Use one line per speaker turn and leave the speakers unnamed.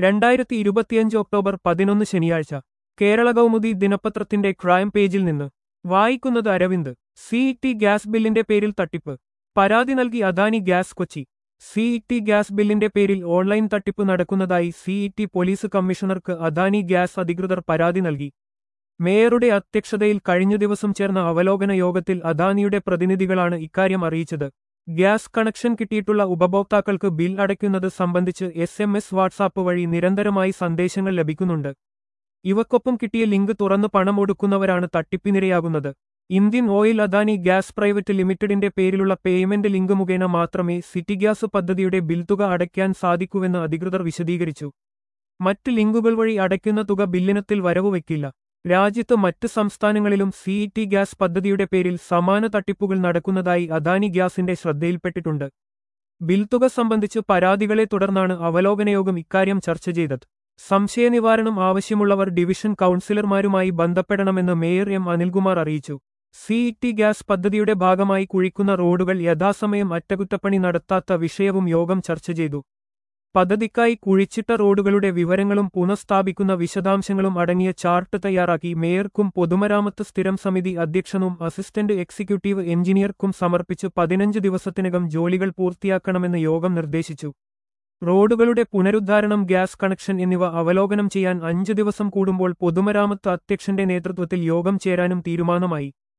രണ്ടായിരത്തി ഇരുപത്തിയഞ്ച് ഒക്ടോബർ പതിനൊന്ന് ശനിയാഴ്ച കേരള കൗമുദി ദിനപത്രത്തിന്റെ ക്രൈം പേജിൽ നിന്ന് വായിക്കുന്നത് അരവിന്ദ് സിഇടി ഗ്യാസ് ബില്ലിന്റെ പേരിൽ തട്ടിപ്പ് പരാതി നൽകി Adani gas Kochi CET gas ബില്ലിന്റെ പേരിൽ ഓൺലൈൻ തട്ടിപ്പ് നടക്കുന്നതായി സിഇടി പോലീസ് കമ്മീഷണർക്ക് അദാനി ഗ്യാസ് അധികൃതർ പരാതി നൽകി മേയറുടെ അധ്യക്ഷതയിൽ കഴിഞ്ഞ ദിവസം ചേർന്ന അവലോകന യോഗത്തിൽ അദാനിയുടെ പ്രതിനിധികളാണ് ഇക്കാര്യം അറിയിച്ചത് ഗ്യാസ് കണക്ഷൻ കിട്ടിയിട്ടുള്ള ഉപഭോക്താക്കൾക്ക് ബിൽ അടയ്ക്കുന്നത് സംബന്ധിച്ച് എസ് എം എസ് വാട്സാപ്പ് വഴി നിരന്തരമായി സന്ദേശങ്ങൾ ലഭിക്കുന്നുണ്ട് ഇവക്കൊപ്പം കിട്ടിയ ലിങ്ക് തുറന്ന് പണം ഒടുക്കുന്നവരാണ് തട്ടിപ്പിനിരയാകുന്നത് Indian oil Adani gas private ലിമിറ്റഡിന്റെ പേരിലുള്ള പേയ്മെന്റ് ലിങ്ക് മുഖേന മാത്രമേ സിറ്റി ഗ്യാസ് പദ്ധതിയുടെ ബിൽ തുക അടയ്ക്കാൻ സാധിക്കൂവെന്ന് അധികൃതർ വിശദീകരിച്ചു മറ്റ് ലിങ്കുകൾ വഴി അടയ്ക്കുന്ന തുക ബില്ലിനത്തിൽ വരവ് വയ്ക്കില്ല രാജ്യത്ത് മറ്റ് സംസ്ഥാനങ്ങളിലും സിഇടി ഗ്യാസ് പദ്ധതിയുടെ പേരിൽ സമാന തട്ടിപ്പുകൾ നടക്കുന്നതായി അദാനി ഗ്യാസിന്റെ ശ്രദ്ധയിൽപ്പെട്ടിട്ടുണ്ട് ബിൽ തുക സംബന്ധിച്ച് പരാതികളെ തുടർന്നാണ് അവലോകനയോഗം ഇക്കാര്യം ചർച്ച ചെയ്തത് സംശയനിവാരണം ആവശ്യമുള്ളവർ ഡിവിഷൻ കൗൺസിലർമാരുമായി ബന്ധപ്പെടണമെന്ന് മേയർ എം അനിൽകുമാർ അറിയിച്ചു സിഇടി ഗ്യാസ് പദ്ധതിയുടെ ഭാഗമായി കുഴിക്കുന്ന റോഡുകൾ യഥാസമയം അറ്റകുറ്റപ്പണി നടത്താത്ത വിഷയവും യോഗം ചർച്ച ചെയ്തു പദ്ധതിക്കായി കുഴിച്ചിട്ട റോഡുകളുടെ വിവരങ്ങളും പുനഃസ്ഥാപിക്കുന്ന വിശദാംശങ്ങളും അടങ്ങിയ ചാർട്ട് തയ്യാറാക്കി മേയർക്കും പൊതുമരാമത്ത് സ്ഥിരം സമിതി അധ്യക്ഷനും അസിസ്റ്റന്റ് എക്സിക്യൂട്ടീവ് എഞ്ചിനീയർക്കും സമർപ്പിച്ച് പതിനഞ്ച് ദിവസത്തിനകം ജോലികൾ പൂർത്തിയാക്കണമെന്ന് യോഗം നിർദ്ദേശിച്ചു റോഡുകളുടെ പുനരുദ്ധാരണം ഗ്യാസ് കണക്ഷൻ എന്നിവ അവലോകനം ചെയ്യാൻ അഞ്ച് ദിവസം കൂടുമ്പോൾ പൊതുമരാമത്ത് അധ്യക്ഷന്റെ നേതൃത്വത്തിൽ യോഗം ചേരാനും തീരുമാനമായി